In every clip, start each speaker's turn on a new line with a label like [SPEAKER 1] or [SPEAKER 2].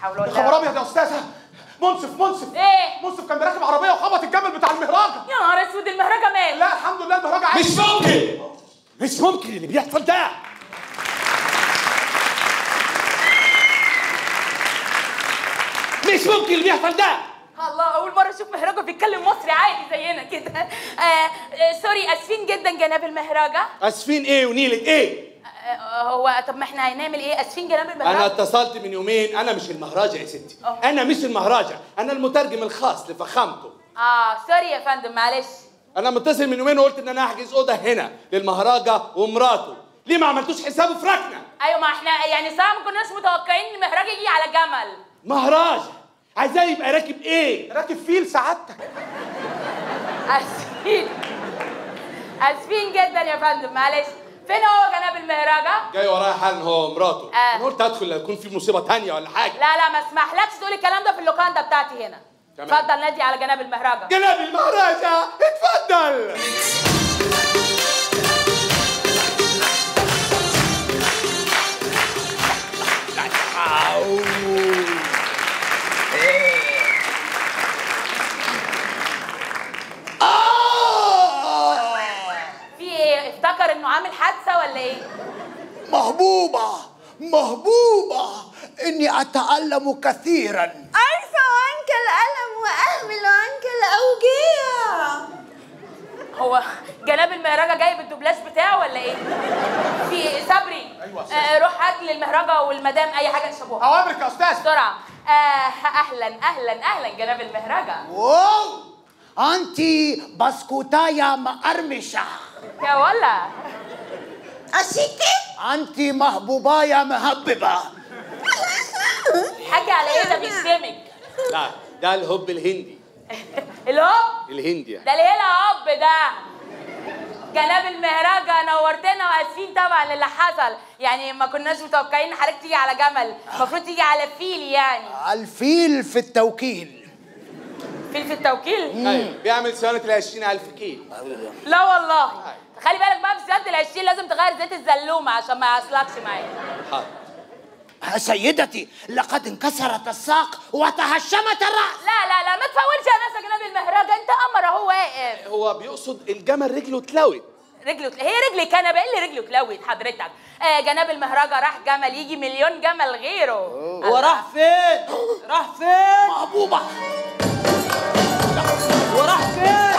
[SPEAKER 1] حول ولا
[SPEAKER 2] يا خبر ابيض يا استاذه منصف منصف
[SPEAKER 1] ايه
[SPEAKER 2] منصف كان راكب عربيه وخبط الجمل بتاع المهراجه
[SPEAKER 1] يا نهار اسود المهرجة مال
[SPEAKER 2] لا الحمد لله المهراجه عادي
[SPEAKER 3] مش ممكن مش ممكن اللي بيحصل ده مش ممكن اللي بيحصل ده
[SPEAKER 1] الله اول مره اشوف مهرجة بيتكلم مصري عادي زينا كده آه آه سوري اسفين جدا جناب المهرجة
[SPEAKER 3] اسفين ايه ونيلة ايه
[SPEAKER 1] آه هو طب ما احنا هنعمل ايه اسفين جناب
[SPEAKER 3] انا
[SPEAKER 1] المهرجة
[SPEAKER 3] اتصلت من يومين انا مش المهراجة يا ستي
[SPEAKER 1] أه.
[SPEAKER 3] انا مش المهراجة انا المترجم الخاص لفخامته
[SPEAKER 1] اه سوري يا فندم معلش
[SPEAKER 3] انا متصل من يومين وقلت ان انا هحجز اوضه هنا للمهراجة ومراته ليه ما عملتوش حسابه في ركنه
[SPEAKER 1] ايوه ما احنا يعني صعب ما كناش متوقعين ان المهرجة يجي على جمل
[SPEAKER 3] مهراجة عايزاه يبقى راكب ايه
[SPEAKER 2] راكب فيل سعادتك
[SPEAKER 1] اسفين اسفين جدا يا فندم معلش فين هو جناب المهرجة
[SPEAKER 3] جاي ورايا حالا هو مراته
[SPEAKER 1] آه.
[SPEAKER 3] انا قلت ادخل لا يكون في مصيبه تانية ولا حاجه
[SPEAKER 1] لا لا ما اسمحلكش تقول الكلام ده في اللوكاندا بتاعتي هنا
[SPEAKER 3] تمام.
[SPEAKER 1] اتفضل نادي على جناب المهرجة
[SPEAKER 3] جناب المهراجة اتفضل
[SPEAKER 1] في ايه افتكر انه عامل حادثة ولا ايه
[SPEAKER 4] محبوبة محبوبة إني أتألم كثيرا
[SPEAKER 5] عارفة عنك الألم وأهمل عنك الأوجاع
[SPEAKER 1] هو جناب المهرجة جايب الدوبلاج بتاعه ولا ايه في إيه؟ صبري
[SPEAKER 2] أيوة يا أستاذ.
[SPEAKER 1] آه روح هات لي المهرجة والمدام اي حاجة يشربوها
[SPEAKER 2] اوامرك يا استاذ
[SPEAKER 1] بسرعة آه اهلا اهلا اهلا جناب المهرجة
[SPEAKER 4] واو أنت بسكوتاية مقرمشة
[SPEAKER 1] يا ولا
[SPEAKER 5] أشيكي
[SPEAKER 4] أنت محبوباية مهببة
[SPEAKER 1] حاجة على ايه ده بيشتمك
[SPEAKER 3] لا ده الهب الهندي
[SPEAKER 1] الهوب
[SPEAKER 3] الهندي
[SPEAKER 1] ده الهلا هوب ده جناب المهرجة نورتنا واسفين طبعا للي حصل يعني ما كناش متوقعين ان حضرتك تيجي على جمل المفروض تيجي على فيل يعني
[SPEAKER 4] الفيل في التوكيل
[SPEAKER 1] فيل في التوكيل
[SPEAKER 3] ايوه بيعمل صيانه ال 20000 كيلو
[SPEAKER 1] لا والله خلي بالك بقى في زيادة العشرين لازم تغير زيت الزلومة عشان ما يعصلكش معايا
[SPEAKER 3] حاضر
[SPEAKER 4] سيدتي لقد انكسرت الساق وتهشمت الرأس
[SPEAKER 1] لا لا لا ما تفولش يا ناس يا جناب المهرجة انت قمر اهو واقف
[SPEAKER 3] هو بيقصد الجمل رجله اتلوت
[SPEAKER 1] رجله تل... هي رجلي كنبه ايه اللي رجله تلوت حضرتك آه جناب المهرجة راح جمل يجي مليون جمل غيره
[SPEAKER 6] هو راح فين؟ راح فين؟
[SPEAKER 4] محبوبة
[SPEAKER 6] هو راح فين؟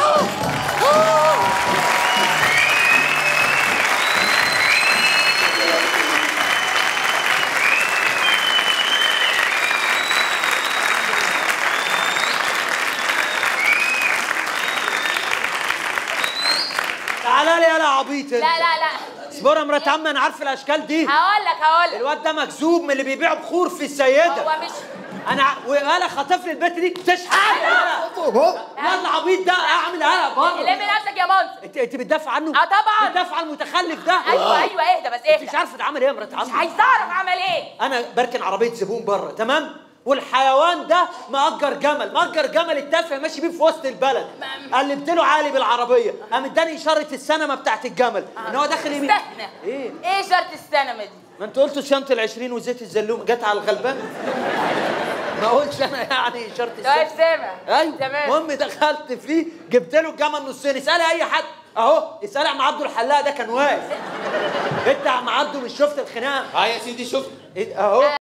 [SPEAKER 6] تعالى لي يا عبيط انت
[SPEAKER 1] لا لا لا
[SPEAKER 6] اصبر يا مرات عم انا عارف الاشكال دي
[SPEAKER 1] هقول لك هقول لك
[SPEAKER 6] الواد ده مكذوب من اللي بيبيعوا بخور في السيده
[SPEAKER 1] هو مش
[SPEAKER 6] انا ع- ولا خاطف لي البت دي تشحن يلا عبيط ده اعمل انا بره
[SPEAKER 1] لم نفسك يا منصف
[SPEAKER 6] انت انت بتدافع عنه
[SPEAKER 1] اه طبعا.
[SPEAKER 6] بتدافع عن المتخلف ده
[SPEAKER 1] ايوه ايوه اهدى بس
[SPEAKER 6] انت مش
[SPEAKER 1] اهدى
[SPEAKER 6] عارفه ده عمل ايه يا مرات
[SPEAKER 1] مش
[SPEAKER 6] عم
[SPEAKER 1] عايز تعرف عمل ايه
[SPEAKER 6] انا بركن عربيه زبون بره تمام والحيوان ده مأجر جمل مأجر جمل التافه ماشي بيه في وسط البلد قلبت له عالي بالعربيه قام اداني اشاره السنمه بتاعت الجمل ان هو داخل يمين
[SPEAKER 1] استنى
[SPEAKER 6] ايه
[SPEAKER 1] ايه شرط السينما دي
[SPEAKER 6] ما انت قلتوا شنطه ال20 وزيت الزلوم جت على الغلبان ما قلتش انا يعني اشاره
[SPEAKER 1] طيب
[SPEAKER 6] السنمه
[SPEAKER 1] سامع
[SPEAKER 6] ايوه
[SPEAKER 1] تمام
[SPEAKER 6] المهم دخلت فيه جبت له الجمل نصين اسالي اي حد اهو اسالي عم عبده الحلاق ده كان واقف انت يا عم عبده مش شفت الخناقه
[SPEAKER 3] اه يا سيدي شفت
[SPEAKER 6] إيه- اهو